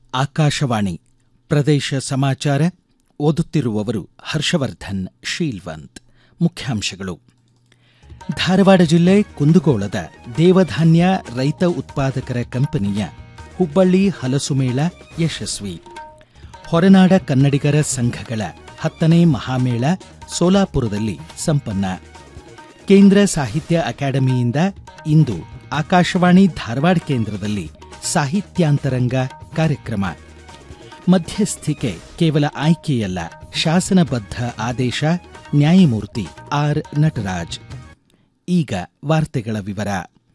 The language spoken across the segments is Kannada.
ಆಕಾಶವಾಣಿ ಪ್ರದೇಶ ಸಮಾಚಾರ ಓದುತ್ತಿರುವವರು ಹರ್ಷವರ್ಧನ್ ಶೀಲ್ವಂತ್ ಮುಖ್ಯಾಂಶಗಳು ಧಾರವಾಡ ಜಿಲ್ಲೆ ಕುಂದಗೋಳದ ದೇವಧಾನ್ಯ ರೈತ ಉತ್ಪಾದಕರ ಕಂಪನಿಯ ಹುಬ್ಬಳ್ಳಿ ಹಲಸು ಮೇಳ ಯಶಸ್ವಿ ಹೊರನಾಡ ಕನ್ನಡಿಗರ ಸಂಘಗಳ ಹತ್ತನೇ ಮಹಾಮೇಳ ಸೋಲಾಪುರದಲ್ಲಿ ಸಂಪನ್ನ ಕೇಂದ್ರ ಸಾಹಿತ್ಯ ಅಕಾಡೆಮಿಯಿಂದ ಇಂದು ಆಕಾಶವಾಣಿ ಧಾರವಾಡ ಕೇಂದ್ರದಲ್ಲಿ ಸಾಹಿತ್ಯಾಂತರಂಗ ಕಾರ್ಯಕ್ರಮ ಮಧ್ಯಸ್ಥಿಕೆ ಕೇವಲ ಆಯ್ಕೆಯಲ್ಲ ಶಾಸನಬದ್ಧ ಆದೇಶ ನ್ಯಾಯಮೂರ್ತಿ ಆರ್ ನಟರಾಜ್ ಈಗ ವಾರ್ತೆಗಳ ವಿವರ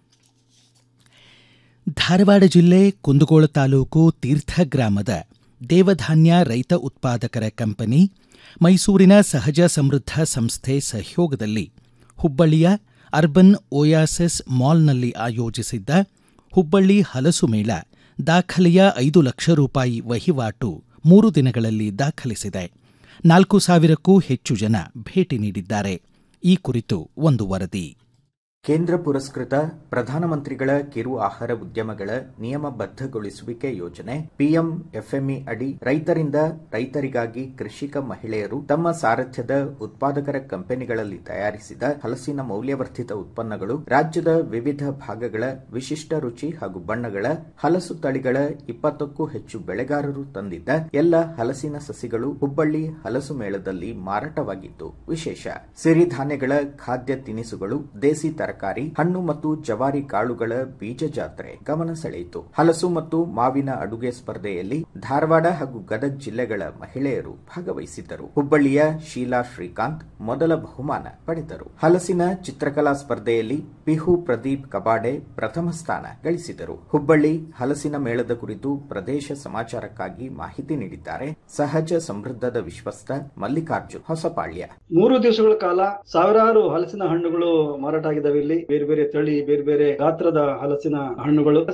ಧಾರವಾಡ ಜಿಲ್ಲೆ ಕುಂದಗೋಳ ತಾಲೂಕು ತೀರ್ಥ ಗ್ರಾಮದ ದೇವಧಾನ್ಯ ರೈತ ಉತ್ಪಾದಕರ ಕಂಪನಿ ಮೈಸೂರಿನ ಸಹಜ ಸಮೃದ್ಧ ಸಂಸ್ಥೆ ಸಹಯೋಗದಲ್ಲಿ ಹುಬ್ಬಳ್ಳಿಯ ಅರ್ಬನ್ ಓಯಾಸಿಸ್ ಮಾಲ್ನಲ್ಲಿ ಆಯೋಜಿಸಿದ್ದ ಹುಬ್ಬಳ್ಳಿ ಹಲಸು ಮೇಳ ದಾಖಲೆಯ ಐದು ಲಕ್ಷ ರೂಪಾಯಿ ವಹಿವಾಟು ಮೂರು ದಿನಗಳಲ್ಲಿ ದಾಖಲಿಸಿದೆ ನಾಲ್ಕು ಸಾವಿರಕ್ಕೂ ಹೆಚ್ಚು ಜನ ಭೇಟಿ ನೀಡಿದ್ದಾರೆ ಈ ಕುರಿತು ಒಂದು ವರದಿ ಕೇಂದ್ರ ಪುರಸ್ಕೃತ ಪ್ರಧಾನಮಂತ್ರಿಗಳ ಕಿರು ಆಹಾರ ಉದ್ಯಮಗಳ ನಿಯಮಬದ್ಧಗೊಳಿಸುವಿಕೆ ಯೋಜನೆ ಪಿಎಂ ಎಫ್ಎಂಇ ಅಡಿ ರೈತರಿಂದ ರೈತರಿಗಾಗಿ ಕೃಷಿಕ ಮಹಿಳೆಯರು ತಮ್ಮ ಸಾರಥ್ಯದ ಉತ್ಪಾದಕರ ಕಂಪನಿಗಳಲ್ಲಿ ತಯಾರಿಸಿದ ಹಲಸಿನ ಮೌಲ್ಯವರ್ಧಿತ ಉತ್ಪನ್ನಗಳು ರಾಜ್ಯದ ವಿವಿಧ ಭಾಗಗಳ ವಿಶಿಷ್ಟ ರುಚಿ ಹಾಗೂ ಬಣ್ಣಗಳ ಹಲಸು ತಳಿಗಳ ಇಪ್ಪತ್ತಕ್ಕೂ ಹೆಚ್ಚು ಬೆಳೆಗಾರರು ತಂದಿದ್ದ ಎಲ್ಲ ಹಲಸಿನ ಸಸಿಗಳು ಹುಬ್ಬಳ್ಳಿ ಹಲಸು ಮೇಳದಲ್ಲಿ ಮಾರಾಟವಾಗಿತ್ತು ವಿಶೇಷ ಸಿರಿಧಾನ್ಯಗಳ ಖಾದ್ಯ ತಿನಿಸುಗಳು ದೇಸಿ ತರಕಾರಿ ಹಣ್ಣು ಮತ್ತು ಜವಾರಿ ಕಾಳುಗಳ ಬೀಜ ಜಾತ್ರೆ ಗಮನ ಸೆಳೆಯಿತು ಹಲಸು ಮತ್ತು ಮಾವಿನ ಅಡುಗೆ ಸ್ಪರ್ಧೆಯಲ್ಲಿ ಧಾರವಾಡ ಹಾಗೂ ಗದಗ ಜಿಲ್ಲೆಗಳ ಮಹಿಳೆಯರು ಭಾಗವಹಿಸಿದ್ದರು ಹುಬ್ಬಳ್ಳಿಯ ಶೀಲಾ ಶ್ರೀಕಾಂತ್ ಮೊದಲ ಬಹುಮಾನ ಪಡೆದರು ಹಲಸಿನ ಚಿತ್ರಕಲಾ ಸ್ಪರ್ಧೆಯಲ್ಲಿ ಪಿಹು ಪ್ರದೀಪ್ ಕಬಾಡೆ ಪ್ರಥಮ ಸ್ಥಾನ ಗಳಿಸಿದರು ಹುಬ್ಬಳ್ಳಿ ಹಲಸಿನ ಮೇಳದ ಕುರಿತು ಪ್ರದೇಶ ಸಮಾಚಾರಕ್ಕಾಗಿ ಮಾಹಿತಿ ನೀಡಿದ್ದಾರೆ ಸಹಜ ಸಮೃದ್ಧದ ವಿಶ್ವಸ್ತ ಮಲ್ಲಿಕಾರ್ಜುನ್ ಹೊಸಪಾಳ್ಯ ಮೂರು ದಿವಸಗಳ ಕಾಲ ಸಾವಿರಾರು ಹಲಸಿನ ಹಣ್ಣುಗಳು ಮಾರಾಟ ಆಗಿದ್ದಾವೆ ಇಲ್ಲಿ ಬೇರೆ ಬೇರೆ ತಳಿ ಬೇರೆ ಬೇರೆ ಗಾತ್ರದ ಹಲಸಿನ ಹಣ್ಣುಗಳು